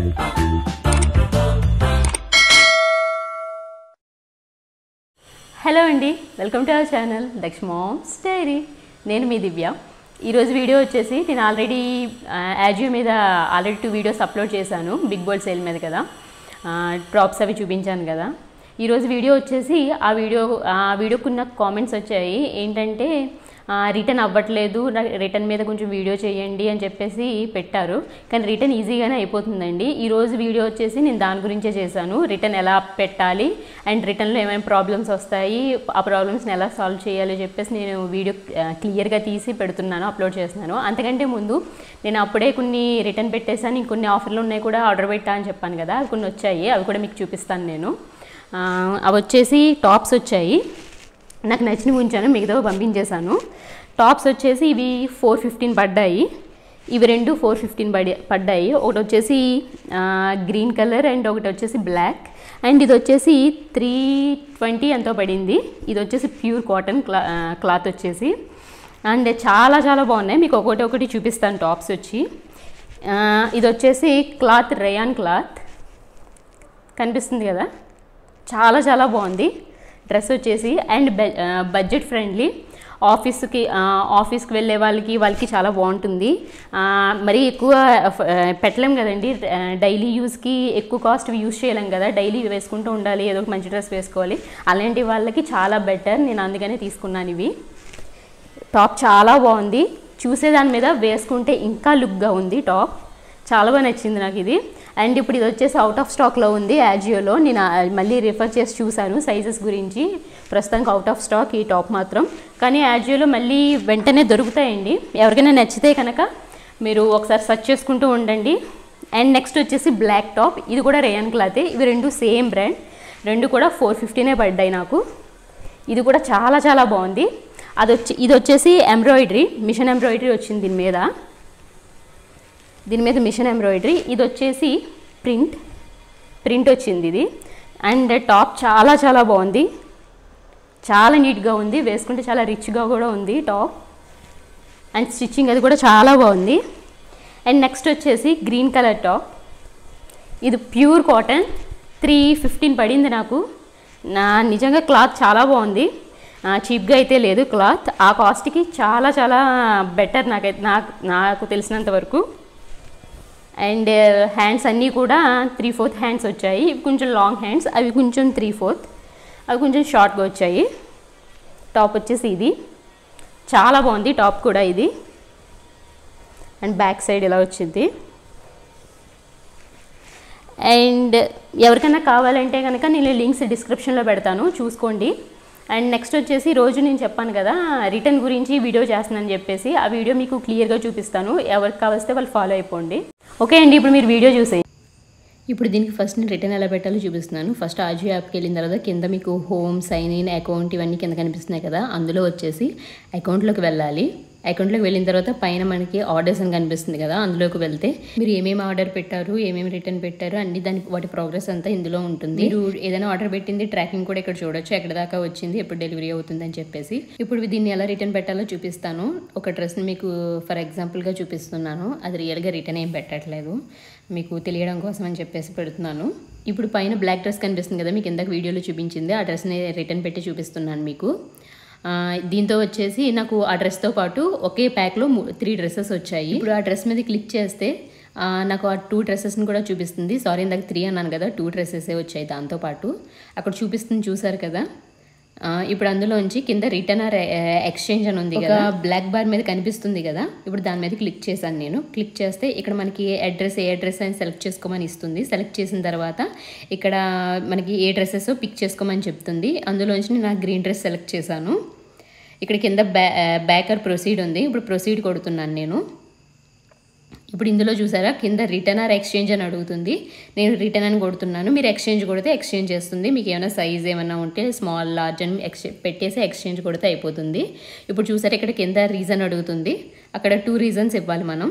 hello అండి welcome to our channel Daksha moms diary నేను మీ దివ్య ఈరోజు వీడియో వచ్చేసి నేను ఆల్రెడీ యాజియో మీద ఆల్రెడీ టూ వీడియోస్ అప్లోడ్ చేశాను బిగ్ బోల్ సేల్ మీద కదా డ్రాప్స్ అవి చూపించాను కదా ఈరోజు వీడియో వచ్చేసి ఆ వీడియో ఆ వీడియోకున్న కామెంట్స్ వచ్చాయి ఏంటంటే రిటర్న్ అవ్వట్లేదు రిటర్న్ మీద కొంచెం వీడియో చేయండి అని చెప్పేసి పెట్టారు కానీ రిటర్న్ ఈజీగానే అయిపోతుందండి ఈరోజు వీడియో వచ్చేసి నేను దాని గురించే చేశాను రిటర్న్ ఎలా పెట్టాలి అండ్ రిటర్న్లో ఏమైనా ప్రాబ్లమ్స్ వస్తాయి ఆ ప్రాబ్లమ్స్ని ఎలా సాల్వ్ చేయాలో చెప్పేసి నేను వీడియో క్లియర్గా తీసి పెడుతున్నాను అప్లోడ్ చేస్తున్నాను అంతకంటే ముందు నేను అప్పుడే కొన్ని రిటర్న్ పెట్టేశాను ఇంకొన్ని ఆఫర్లు ఉన్నాయి కూడా ఆర్డర్ పెట్టా అని చెప్పాను కదా అవి కొన్ని వచ్చాయి అవి కూడా మీకు చూపిస్తాను నేను ఆ, అవి వచ్చేసి టాప్స్ వచ్చాయి నాకు నచ్చినవి ఉంచాను మిగతావి పంపించేశాను టాప్స్ వచ్చేసి ఇవి ఫోర్ ఫిఫ్టీన్ పడ్డాయి ఇవి రెండు ఫోర్ ఫిఫ్టీన్ పడి పడ్డాయి ఒకటి వచ్చేసి గ్రీన్ కలర్ అండ్ ఒకటి వచ్చేసి బ్లాక్ అండ్ ఇది వచ్చేసి త్రీ ట్వంటీ ఎంతో పడింది ఇది వచ్చేసి ప్యూర్ కాటన్ క్లా క్లాత్ వచ్చేసి అండ్ చాలా చాలా బాగున్నాయి మీకు ఒకటి ఒకటి చూపిస్తాను టాప్స్ వచ్చి ఆ, ఇది వచ్చేసి క్లాత్ రేయాన్ క్లాత్ కనిపిస్తుంది కదా చాలా చాలా బాగుంది డ్రెస్ వచ్చేసి అండ్ బడ్జెట్ ఫ్రెండ్లీ ఆఫీస్కి ఆఫీస్కి వెళ్ళే వాళ్ళకి వాళ్ళకి చాలా బాగుంటుంది ఆ, మరీ ఎక్కువ ఫ- ఆ, పెట్టలేం కదండి డైలీ యూస్కి ఎక్కువ కాస్ట్ యూస్ చేయలేం కదా డైలీ వేసుకుంటూ ఉండాలి ఏదో ఒక మంచి డ్రెస్ వేసుకోవాలి అలాంటి వాళ్ళకి చాలా బెటర్ నేను అందుకనే తీసుకున్నాను ఇవి టాప్ చాలా బాగుంది చూసేదాని మీద వేసుకుంటే ఇంకా లుక్గా ఉంది టాప్ చాలా బాగా నచ్చింది నాకు ఇది అండ్ ఇప్పుడు ఇది వచ్చేసి అవుట్ ఆఫ్ స్టాక్లో ఉంది యాజియోలో నేను ఆ, మళ్ళీ రిఫర్ చేసి చూశాను సైజెస్ గురించి ప్రస్తుతానికి అవుట్ ఆఫ్ స్టాక్ ఈ టాప్ మాత్రం కానీ యాజియోలో మళ్ళీ వెంటనే దొరుకుతాయండి ఎవరికైనా నచ్చితే కనుక మీరు ఒకసారి సెర్చ్ చేసుకుంటూ ఉండండి అండ్ నెక్స్ట్ వచ్చేసి బ్లాక్ టాప్ ఇది కూడా రేయన్ క్లాతే ఇవి రెండు సేమ్ బ్రాండ్ రెండు కూడా ఫోర్ ఫిఫ్టీనే పడ్డాయి నాకు ఇది కూడా చాలా చాలా బాగుంది అది వచ్చి ఇది వచ్చేసి ఎంబ్రాయిడరీ మిషన్ ఎంబ్రాయిడరీ వచ్చింది దీని మీద దీని మీద మిషన్ ఎంబ్రాయిడరీ ఇది వచ్చేసి ప్రింట్ ప్రింట్ వచ్చింది ఇది అండ్ టాప్ చాలా చాలా బాగుంది చాలా నీట్గా ఉంది వేసుకుంటే చాలా రిచ్గా కూడా ఉంది టాప్ అండ్ స్టిచ్చింగ్ అది కూడా చాలా బాగుంది అండ్ నెక్స్ట్ వచ్చేసి గ్రీన్ కలర్ టాప్ ఇది ప్యూర్ కాటన్ త్రీ ఫిఫ్టీన్ పడింది నాకు నా నిజంగా క్లాత్ చాలా బాగుంది చీప్గా అయితే లేదు క్లాత్ ఆ కాస్ట్కి చాలా చాలా బెటర్ నాకైతే నాకు నాకు తెలిసినంత వరకు అండ్ హ్యాండ్స్ అన్నీ కూడా త్రీ ఫోర్త్ హ్యాండ్స్ వచ్చాయి ఇవి కొంచెం లాంగ్ హ్యాండ్స్ అవి కొంచెం త్రీ ఫోర్త్ అవి కొంచెం షార్ట్గా వచ్చాయి టాప్ వచ్చేసి ఇది చాలా బాగుంది టాప్ కూడా ఇది అండ్ బ్యాక్ సైడ్ ఇలా వచ్చింది అండ్ ఎవరికైనా కావాలంటే కనుక నేను లింక్స్ డిస్క్రిప్షన్లో పెడతాను చూసుకోండి అండ్ నెక్స్ట్ వచ్చేసి రోజు నేను చెప్పాను కదా రిటర్న్ గురించి వీడియో చేస్తున్నానని చెప్పేసి ఆ వీడియో మీకు క్లియర్గా చూపిస్తాను ఎవరికి కావలిస్తే వాళ్ళు ఫాలో అయిపోండి ఓకే అండి ఇప్పుడు మీరు వీడియో చూసేయండి ఇప్పుడు దీనికి ఫస్ట్ నేను రిటర్న్ ఎలా పెట్టాలో చూపిస్తున్నాను ఫస్ట్ ఆజియో యాప్కి వెళ్ళిన తర్వాత కింద మీకు హోమ్ సైన్ ఇన్ అకౌంట్ ఇవన్నీ కింద కనిపిస్తున్నాయి కదా అందులో వచ్చేసి అకౌంట్లోకి వెళ్ళాలి అకౌంట్లోకి వెళ్ళిన తర్వాత పైన మనకి ఆర్డర్స్ అని కనిపిస్తుంది కదా అందులోకి వెళ్తే మీరు ఏమేమి ఆర్డర్ పెట్టారు ఏమేమి రిటర్న్ పెట్టారు అన్ని దానికి వాటి ప్రోగ్రెస్ అంతా ఇందులో ఉంటుంది మీరు ఏదైనా ఆర్డర్ పెట్టింది ట్రాకింగ్ కూడా ఇక్కడ చూడొచ్చు ఎక్కడ దాకా వచ్చింది ఎప్పుడు డెలివరీ అవుతుంది అని చెప్పేసి ఇప్పుడు దీన్ని ఎలా రిటర్న్ పెట్టాలో చూపిస్తాను ఒక డ్రెస్ని మీకు ఫర్ ఎగ్జాంపుల్గా చూపిస్తున్నాను అది రియల్గా రిటర్న్ ఏం పెట్టట్లేదు మీకు తెలియడం కోసం అని చెప్పేసి పెడుతున్నాను ఇప్పుడు పైన బ్లాక్ డ్రెస్ కనిపిస్తుంది కదా మీకు ఇందాక వీడియోలో చూపించింది ఆ డ్రెస్ని రిటర్న్ పెట్టి చూపిస్తున్నాను మీకు ఆ, దీంతో వచ్చేసి నాకు ఆ డ్రెస్తో పాటు ఒకే ప్యాక్లో త్రీ డ్రెస్సెస్ వచ్చాయి ఇప్పుడు ఆ డ్రెస్ మీద క్లిక్ చేస్తే ఆ, నాకు ఆ టూ డ్రెస్సెస్ని కూడా చూపిస్తుంది సారీ ఇందాక త్రీ అన్నాను కదా టూ డ్రెస్సెసే వచ్చాయి దాంతోపాటు అక్కడ చూపిస్తుంది చూసారు కదా ఆ, ఇప్పుడు అందులోంచి కింద రిటర్న్ ఆర్ ఎక్స్చేంజ్ అని ఉంది కదా బ్లాక్ బార్ మీద కనిపిస్తుంది కదా ఇప్పుడు దాని మీద క్లిక్ చేశాను నేను క్లిక్ చేస్తే ఇక్కడ మనకి అడ్రస్ ఏ అడ్రస్ అని సెలెక్ట్ చేసుకోమని ఇస్తుంది సెలెక్ట్ చేసిన తర్వాత ఇక్కడ మనకి ఏ డ్రెస్సెస్ పిక్ చేసుకోమని చెప్తుంది అందులోంచి నేను ఆ గ్రీన్ డ్రెస్ సెలెక్ట్ చేశాను ఇక్కడ కింద బ్యా బ్యాకర్ ప్రొసీడ్ ఉంది ఇప్పుడు ప్రొసీడ్ కొడుతున్నాను నేను ఇప్పుడు ఇందులో చూసారా కింద రిటర్న్ ఆర్ ఎక్స్చేంజ్ అని అడుగుతుంది నేను రిటర్న్ అని కొడుతున్నాను మీరు ఎక్స్చేంజ్ కొడితే ఎక్స్చేంజ్ చేస్తుంది మీకు ఏమైనా సైజ్ ఏమైనా ఉంటే స్మాల్ లార్జ్ అని ఎక్స్చే పెట్టేసి ఎక్స్చేంజ్ కొడితే అయిపోతుంది ఇప్పుడు చూసారా ఇక్కడ కింద రీజన్ అడుగుతుంది అక్కడ టూ రీజన్స్ ఇవ్వాలి మనం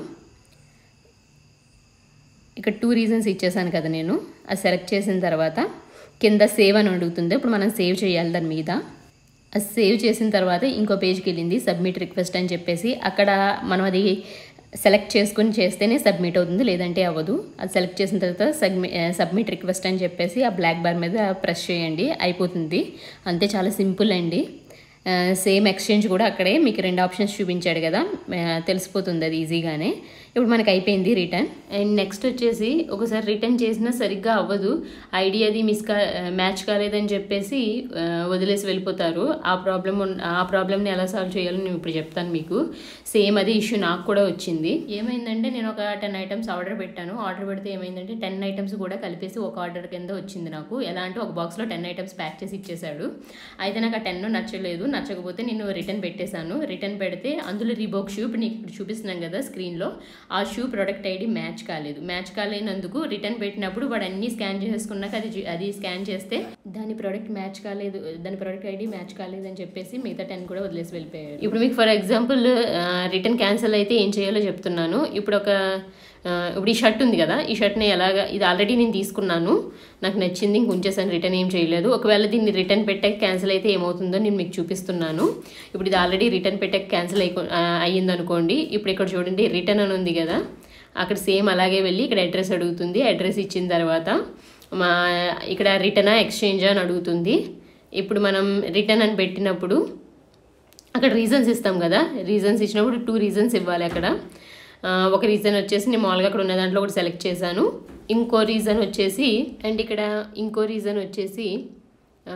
ఇక్కడ టూ రీజన్స్ ఇచ్చేసాను కదా నేను అది సెలెక్ట్ చేసిన తర్వాత కింద సేవ్ అని అడుగుతుంది ఇప్పుడు మనం సేవ్ చేయాలి దాని మీద అది సేవ్ చేసిన తర్వాత ఇంకో పేజ్కి వెళ్ళింది సబ్మిట్ రిక్వెస్ట్ అని చెప్పేసి అక్కడ మనం అది సెలెక్ట్ చేసుకుని చేస్తేనే సబ్మిట్ అవుతుంది లేదంటే అవ్వదు అది సెలెక్ట్ చేసిన తర్వాత సబ్మి సబ్మిట్ రిక్వెస్ట్ అని చెప్పేసి ఆ బ్లాక్ బార్ మీద ప్రెస్ చేయండి అయిపోతుంది అంతే చాలా సింపుల్ అండి సేమ్ ఎక్స్చేంజ్ కూడా అక్కడే మీకు రెండు ఆప్షన్స్ చూపించాడు కదా ఆ, తెలిసిపోతుంది అది ఈజీగానే ఇప్పుడు మనకి అయిపోయింది రిటర్న్ అండ్ నెక్స్ట్ వచ్చేసి ఒకసారి రిటర్న్ చేసినా సరిగ్గా అవ్వదు ఐడి అది మిస్ కా మ్యాచ్ కాలేదని చెప్పేసి ఆ, వదిలేసి వెళ్ళిపోతారు ఆ ప్రాబ్లమ్ ఆ ప్రాబ్లమ్ని ఎలా సాల్వ్ చేయాలో నేను ఇప్పుడు చెప్తాను మీకు సేమ్ అదే ఇష్యూ నాకు కూడా వచ్చింది ఏమైందంటే నేను ఒక టెన్ ఐటమ్స్ ఆర్డర్ పెట్టాను ఆర్డర్ పెడితే ఏమైందంటే టెన్ ఐటమ్స్ కూడా కలిపేసి ఒక ఆర్డర్ కింద వచ్చింది నాకు ఎలా అంటే ఒక బాక్స్లో టెన్ ఐటమ్స్ ప్యాక్ చేసి ఇచ్చేసాడు అయితే నాకు ఆ టెన్ నచ్చలేదు నచ్చకపోతే నేను రిటర్న్ పెట్టేశాను రిటర్న్ పెడితే అందులో రీబోక్ షూ ఇప్పుడు నీకు ఇప్పుడు చూపిస్తున్నాను కదా స్క్రీన్లో ఆ షూ ప్రొడక్ట్ ఐడి మ్యాచ్ కాలేదు మ్యాచ్ కాలేనందుకు రిటర్న్ పెట్టినప్పుడు వాడు అన్ని స్కాన్ చేసుకున్నాక అది జు- అది స్కాన్ చేస్తే దాని ప్రోడక్ట్ మ్యాచ్ కాలేదు దాని ప్రోడక్ట్ ఐడి మ్యాచ్ కాలేదు అని చెప్పేసి మిగతా టెన్ కూడా వదిలేసి వెళ్ళిపోయాడు ఇప్పుడు మీకు ఫర్ ఎగ్జాంపుల్ రిటర్న్ క్యాన్సిల్ అయితే ఏం చేయాలో చెప్తున్నాను ఇప్పుడు ఒక ఆ, ఇప్పుడు ఈ షర్ట్ ఉంది కదా ఈ షర్ట్ని ఎలాగ ఇది ఆల్రెడీ నేను తీసుకున్నాను నాకు నచ్చింది ఇంక ఉంచేసాను రిటర్న్ ఏం చేయలేదు ఒకవేళ దీన్ని రిటర్న్ పెట్టాక క్యాన్సిల్ అయితే ఏమవుతుందో నేను మీకు చూపిస్తున్నాను ఇప్పుడు ఇది ఆల్రెడీ రిటర్న్ పెట్టాక క్యాన్సిల్ అయిపో ఆ, అయ్యింది అనుకోండి ఇప్పుడు ఇక్కడ చూడండి రిటర్న్ అని ఉంది కదా అక్కడ సేమ్ అలాగే వెళ్ళి ఇక్కడ అడ్రస్ అడుగుతుంది అడ్రస్ ఇచ్చిన తర్వాత మా ఇక్కడ రిటర్నా ఎక్స్చేంజ్ అని అడుగుతుంది ఇప్పుడు మనం రిటర్న్ అని పెట్టినప్పుడు అక్కడ రీజన్స్ ఇస్తాం కదా రీజన్స్ ఇచ్చినప్పుడు టూ రీజన్స్ ఇవ్వాలి అక్కడ ఆ, ఒక రీజన్ వచ్చేసి నేను మామూలుగా అక్కడ ఉన్న దాంట్లో ఒకటి సెలెక్ట్ చేశాను ఇంకో రీజన్ వచ్చేసి అండ్ ఇక్కడ ఇంకో రీజన్ వచ్చేసి ఆ,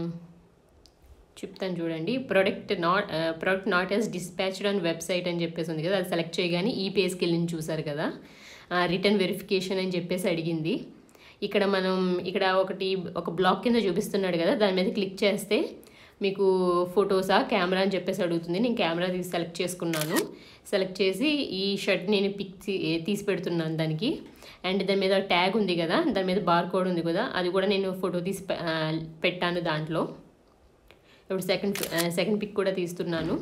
చెప్తాను చూడండి product not product not as dispatched on website అని చెప్పేసి ఉంది కదా అది సెలెక్ట్ చేయగానే ఈ పేజ్కి వెళ్ళి చూసారు కదా రిటర్న్ వెరిఫికేషన్ అని చెప్పేసి అడిగింది ఇక్కడ మనం ఇక్కడ ఒకటి ఒక బ్లాక్ కింద చూపిస్తున్నాడు కదా దాని మీద క్లిక్ చేస్తే మీకు ఫొటోసా కెమెరా అని చెప్పేసి అడుగుతుంది నేను కెమెరా తీసి సెలెక్ట్ చేసుకున్నాను సెలెక్ట్ చేసి ఈ షర్ట్ నేను పిక్ తీసి పెడుతున్నాను దానికి అండ్ దాని మీద ట్యాగ్ ఉంది కదా దాని మీద బార్ కోడ్ ఉంది కదా అది కూడా నేను ఫోటో తీసి పె- ఆ, పెట్టాను దాంట్లో ఇప్పుడు సెకండ్ సెకండ్ పిక్ కూడా తీస్తున్నాను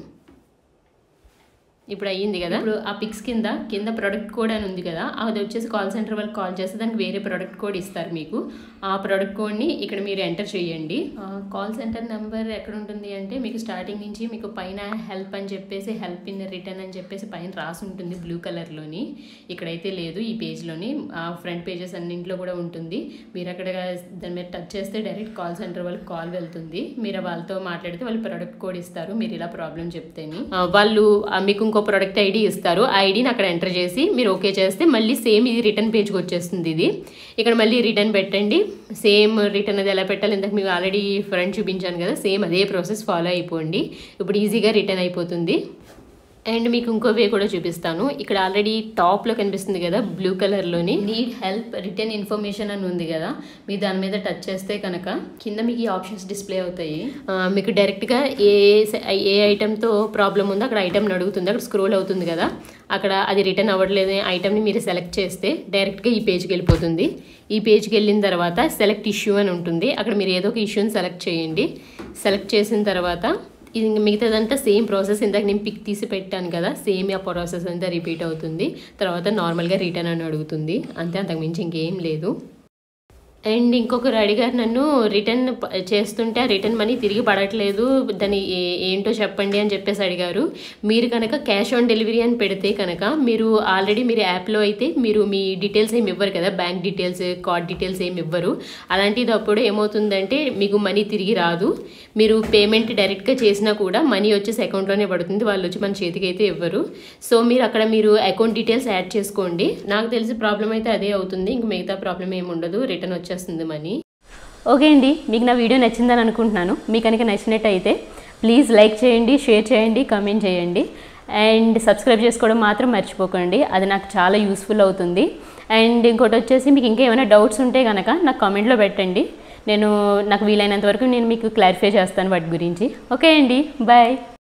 ఇప్పుడు అయ్యింది కదా ఇప్పుడు ఆ పిక్స్ కింద కింద ప్రొడక్ట్ కోడ్ అని ఉంది కదా అది వచ్చేసి కాల్ సెంటర్ వాళ్ళకి కాల్ చేస్తే దానికి వేరే ప్రొడక్ట్ కోడ్ ఇస్తారు మీకు ఆ ప్రొడక్ట్ కోడ్ని ఇక్కడ మీరు ఎంటర్ చేయండి కాల్ సెంటర్ నెంబర్ ఎక్కడ ఉంటుంది అంటే మీకు స్టార్టింగ్ నుంచి మీకు పైన హెల్ప్ అని చెప్పేసి హెల్ప్ ఇన్ రిటర్న్ అని చెప్పేసి పైన రాసి ఉంటుంది బ్లూ కలర్లోని ఇక్కడైతే లేదు ఈ పేజ్లోని ఆ ఫ్రంట్ పేజెస్ అన్నింటిలో కూడా ఉంటుంది మీరు అక్కడ దాని మీద టచ్ చేస్తే డైరెక్ట్ కాల్ సెంటర్ వాళ్ళకి కాల్ వెళ్తుంది మీరు వాళ్ళతో మాట్లాడితే వాళ్ళు ప్రొడక్ట్ కోడ్ ఇస్తారు మీరు ఇలా ప్రాబ్లం చెప్తేని ఆ, వాళ్ళు ఆ, మీకు ఇంకో ప్రొడక్ట్ ఐడి ఇస్తారు ఆ ఐడిని అక్కడ ఎంటర్ చేసి మీరు ఓకే చేస్తే మళ్ళీ సేమ్ ఇది రిటర్న్ పేజ్కి వచ్చేస్తుంది ఇది ఇక్కడ మళ్ళీ రిటర్న్ పెట్టండి సేమ్ రిటర్న్ అది ఎలా పెట్టాలి ఇంతకు మీకు ఆల్రెడీ ఫ్రంట్ చూపించాను కదా సేమ్ అదే ప్రాసెస్ ఫాలో అయిపోండి ఇప్పుడు ఈజీగా రిటర్న్ అయిపోతుంది అండ్ మీకు ఇంకో వే కూడా చూపిస్తాను ఇక్కడ ఆల్రెడీ టాప్లో కనిపిస్తుంది కదా బ్లూ కలర్లోని నీడ్ హెల్ప్ రిటర్న్ ఇన్ఫర్మేషన్ అని ఉంది కదా మీరు దాని మీద టచ్ చేస్తే కనుక కింద మీకు ఈ ఆప్షన్స్ డిస్ప్లే అవుతాయి ఆ, మీకు డైరెక్ట్గా ఏ ఏ ఐటెంతో ప్రాబ్లం ఉందో అక్కడ ఐటెం అడుగుతుంది అక్కడ స్క్రోల్ అవుతుంది కదా అక్కడ అది రిటర్న్ అవ్వట్లేదు ఐటెంని మీరు సెలెక్ట్ చేస్తే డైరెక్ట్గా ఈ పేజ్కి వెళ్ళిపోతుంది ఈ పేజ్కి వెళ్ళిన తర్వాత సెలెక్ట్ ఇష్యూ అని ఉంటుంది అక్కడ మీరు ఏదో ఒక ఇష్యూని సెలెక్ట్ చేయండి సెలెక్ట్ చేసిన తర్వాత ఇది ఇంక మిగతాదంతా సేమ్ ప్రాసెస్ ఇందాక నేను పిక్ తీసి పెట్టాను కదా సేమ్ ఆ ప్రాసెస్ అంతా రిపీట్ అవుతుంది తర్వాత నార్మల్గా రిటర్న్ అని అడుగుతుంది అంతే అంతకు మించి ఇంకేం లేదు అండ్ ఇంకొకరు అడిగారు నన్ను రిటర్న్ ప- చేస్తుంటే ఆ రిటర్న్ మనీ తిరిగి పడట్లేదు దాని ఏ- ఏంటో చెప్పండి అని చెప్పేసి అడిగారు మీరు కనుక క్యాష్ ఆన్ డెలివరీ అని పెడితే కనుక మీరు ఆల్రెడీ మీరు యాప్లో అయితే మీరు మీ డీటెయిల్స్ ఏమి ఇవ్వరు కదా బ్యాంక్ డీటెయిల్స్ కార్డ్ డీటెయిల్స్ ఏమి ఇవ్వరు అలాంటిది అప్పుడు ఏమవుతుందంటే మీకు మనీ తిరిగి రాదు మీరు పేమెంట్ డైరెక్ట్గా చేసినా కూడా మనీ వచ్చేసి అకౌంట్లోనే పడుతుంది వాళ్ళు వచ్చి మన చేతికి అయితే ఇవ్వరు సో మీరు అక్కడ మీరు అకౌంట్ డీటెయిల్స్ యాడ్ చేసుకోండి నాకు తెలిసి ప్రాబ్లం అయితే అదే అవుతుంది ఇంక మిగతా ప్రాబ్లం ఏమి ఉండదు రిటర్న్ వచ్చేస్తుంది మనీ ఓకే అండి మీకు నా వీడియో నచ్చిందని అనుకుంటున్నాను మీకు కనుక నచ్చినట్టయితే ప్లీజ్ లైక్ చేయండి షేర్ చేయండి కామెంట్ చేయండి అండ్ సబ్స్క్రైబ్ చేసుకోవడం మాత్రం మర్చిపోకండి అది నాకు చాలా యూస్ఫుల్ అవుతుంది అండ్ ఇంకోటి వచ్చేసి మీకు ఇంకా ఏమైనా డౌట్స్ ఉంటే కనుక నాకు కామెంట్లో పెట్టండి నేను నాకు వీలైనంత వరకు నేను మీకు క్లారిఫై చేస్తాను వాటి గురించి ఓకే అండి బాయ్